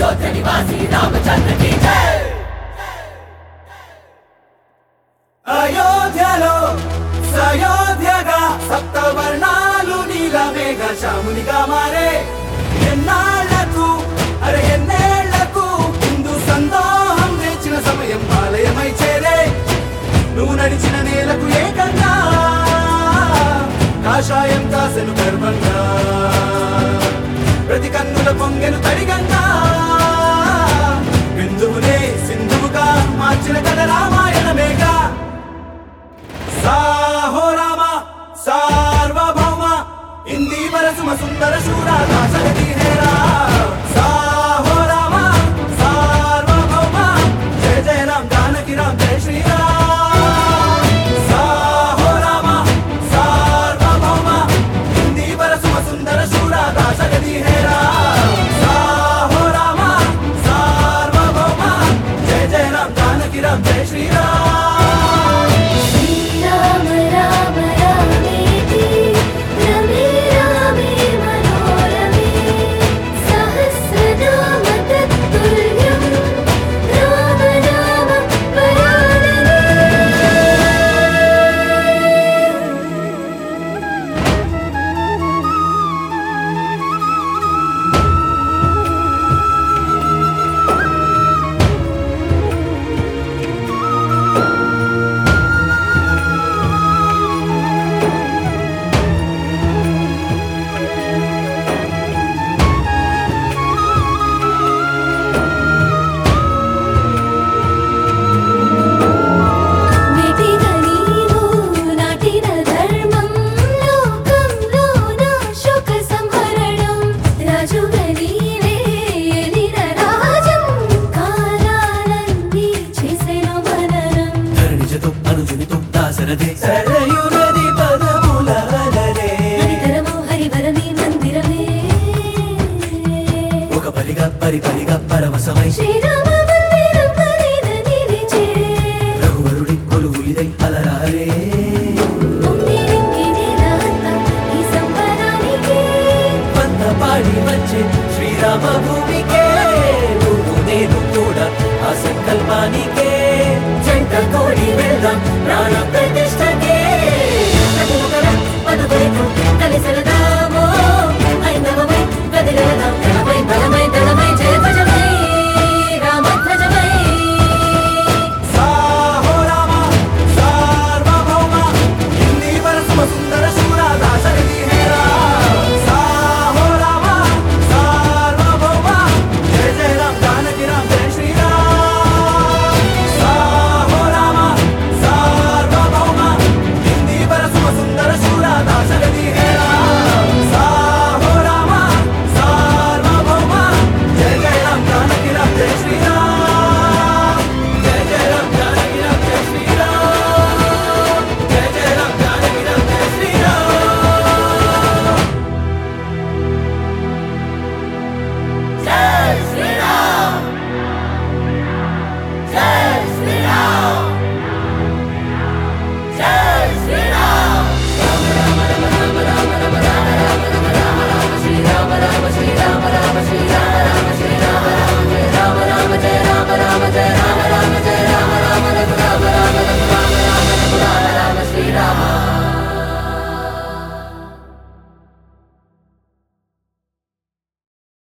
అయోధ్య నివాసి రామచంద్ర की जय అయోధ్యలో సయోధ్యగా సప్తవర్ణాలు నీలమేఘ శ్యామునిగా మారే ఎన్నాళ్లకు అరే ఎన్నేళ్లకు హిందూ సందోహం నేర్చిన సమయం ఆలయమై చేరే నువ్వు నడిచిన నేలకు ఏకంగా కాషాయం కాసెను గర్వంగా ప్రతి కన్నుల పొంగెను తడిగంగా బిందువునే సింధువుగా మార్చిన కథ రామాయణమేగా సాహో రామ సార్వభౌమ ఇంది వరసుమ సుందర శూరాకాశగతి హేరా సాహో రామ సార్వభౌమ జయ జయ రామ్ జానకి రామ్ జయ శ్రీరామ్ సాహో రామ సార్వభౌమ ఇంది వరసుమ సుందర శూరాకాశగతి హేరా సాహో రామ సార్వభౌమ జయ జయ రామ్ జానకి రామ్ జయ శ్రీరామ్